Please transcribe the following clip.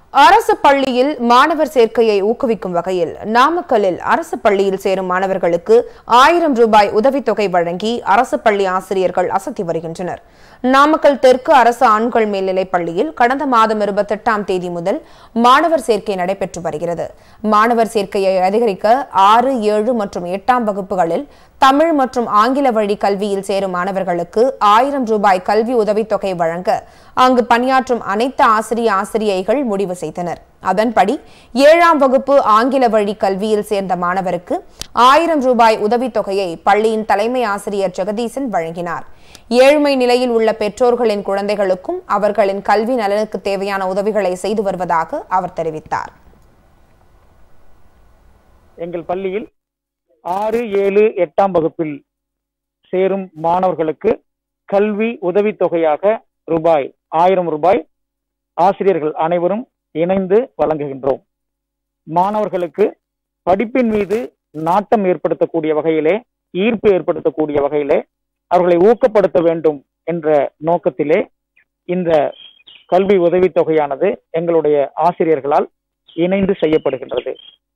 அரசு பள்ளியில் மாணவர் சேர்க்கையை ஊக்குவிக்கும் வகையில் நாமக்கல்லில் அரசு பள்ளியில் சேரும் மாணவர்களுக்கு ஆயிரம் ரூபாய் உதவித்தொகை வழங்கி அரசு பள்ளி ஆசிரியர்கள் அசத்தி வருகின்றனர் நாமக்கல் தெற்கு அரசு ஆண்கள் மேல்நிலைப் பள்ளியில் கடந்த மாதம் இருபத்தெட்டாம் தேதி முதல் மாணவர் சேர்க்கை நடைபெற்று வருகிறது மாணவர் சேர்க்கையை அதிகரிக்க ஆறு ஏழு மற்றும் எட்டாம் வகுப்புகளில் தமிழ் மற்றும் ஆங்கில வழி கல்வியில் சேரும் மாணவர்களுக்கு ஆயிரம் ரூபாய் கல்வி உதவித்தொகை வழங்க அங்கு பணியாற்றும் அனைத்து ஆசிரிய ஆசிரியைகள் முடிவு செய்தனர் அதன்படி ஏழாம் வகுப்பு ஆங்கில வழி கல்வியில் சேர்ந்த மாணவருக்கு ஆயிரம் ரூபாய் உதவித்தொகையை பள்ளியின் தலைமை ஆசிரியர் ஜெகதீசன் வழங்கினார் ஏழ்மை நிலையில் உள்ள பெற்றோர்களின் குழந்தைகளுக்கும் அவர்களின் கல்வி நலனுக்கு தேவையான உதவிகளை செய்து வருவதாக அவர் தெரிவித்தார் எங்கள் பள்ளியில் ஆறு ஏழு எட்டாம் வகுப்பில் சேரும் மாணவர்களுக்கு கல்வி உதவித்தொகையாக ரூபாய் ஆயிரம் ரூபாய் ஆசிரியர்கள் அனைவரும் இணைந்து வழங்குகின்றோம் மாணவர்களுக்கு படிப்பின் மீது நாட்டம் ஏற்படுத்தக்கூடிய வகையிலே ஈர்ப்பு ஏற்படுத்தக்கூடிய வகையிலே அவர்களை ஊக்கப்படுத்த வேண்டும் என்ற நோக்கத்திலே இந்த கல்வி உதவித்தொகையானது எங்களுடைய ஆசிரியர்களால் இணைந்து செய்யப்படுகின்றது